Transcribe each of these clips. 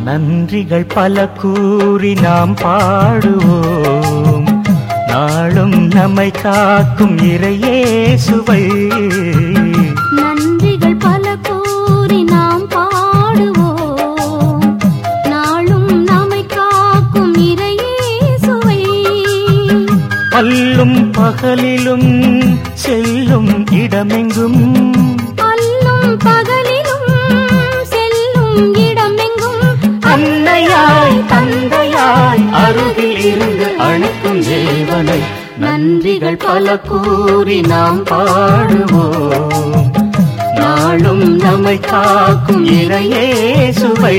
நன்றிகள் பல கூறி நாம் பாடுவோம் நாளும் நம்மை காக்கும் இறையேசுவை நன்றிகள் பல கூறி நாம் பாடுவோம் நாளும் நம்மை காக்கும் இறையேசுவை பல்லும் பகலிலும் செல்லும் இடமெங்கும் அல்லும் பகலிலும் செல்லும் இடமெங்கும் அன்னையாய் தந்தையாய் அருகில் இருந்து அழைக்கும் தேவனை நன்றிகள் பல கூறி நாம் பாடுவோம் நாளும் நம்மை காக்கும் இறையேசுவை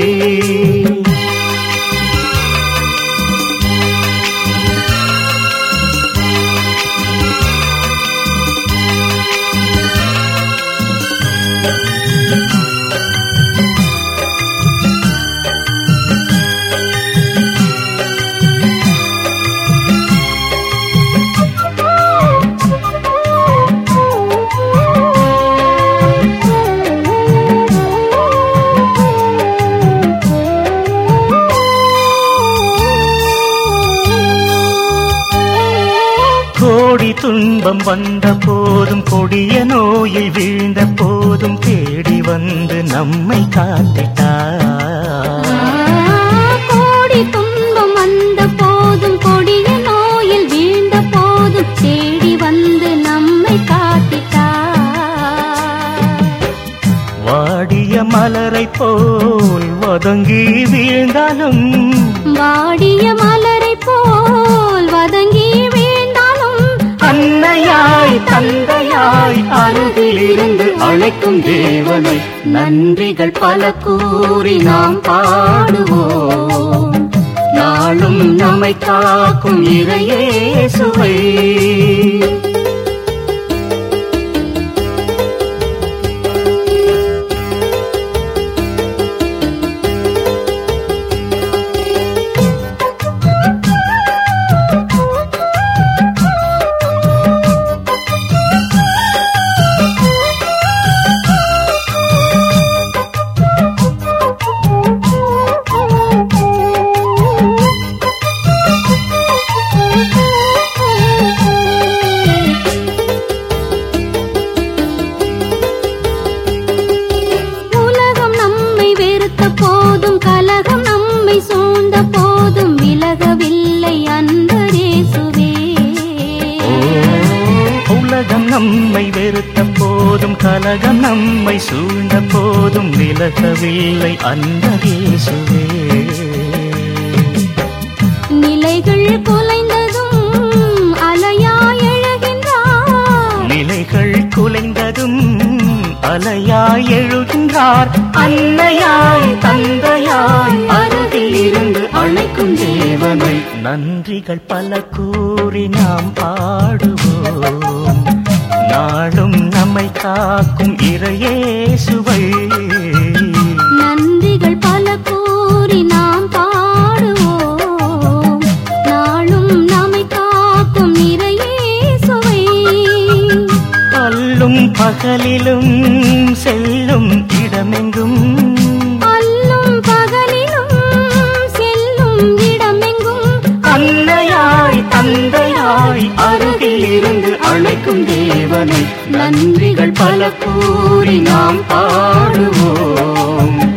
கோடி துன்பம் வந்த போதும் கொடிய நோயில் வீழ்ந்த போதும் தேடி வந்து நம்மை காத்திட்டார் கோடி துன்பம் வந்த போதும் கொடிய நோயில் வீழ்ந்த போதும் தேடி வந்து நம்மை காத்திட்டார் வாடிய மலரை போல் வதங்கி வீழ்ந்தாலும் வாடிய மலரை போல் வதங்கி வீழ்ந்தாலும் அன்னையாய் தந்தையாய் அருகில் இருந்து அழைக்கும் தேவனை நன்றிகள் பல கூறி நாம் பாடுவோம் நாளும் நம்மை காக்கும் இறையேசுவை உலகம் நம்மை வெறுத்த போதும் கலகம் நம்மை சூழ்ந்த போதும் விலகவில்லை அன்பரேசுவே உலகம் நம்மை வெறுத்த போதும் கலகம் நம்மை சூழ்ந்த போதும் விலகவில்லை அந்த இயேசுவே நிலைகள் குலைந்ததும் அலையாய் எழுகின்றார் நிலைகள் குலைந்ததும் அலையாய் எழுகின்றார் அன்னையாய் தந்தையாய் அருகில் இருந்து அழைக்கும் தேவனை நன்றிகள் பல கூறி நாம் பாடுவோம் நாளும் நம்மை காக்கும் இறையேசுவை நன்றிகள் பல கூறி நாம் பாடுவோம் நாளும் நம்மை காக்கும் இறையேசுவை அல்லும் பகலிலும் செல்லும் இடமெங்கும் அல்லும் பகலிலும் செல்லும் இடமெங்கும் அன்னையாய் தந்தையாய் அருகில் இருந்து அழைக்கும் தேவனை நன்றிகள் பல கூறி நாம் பாடுவோம்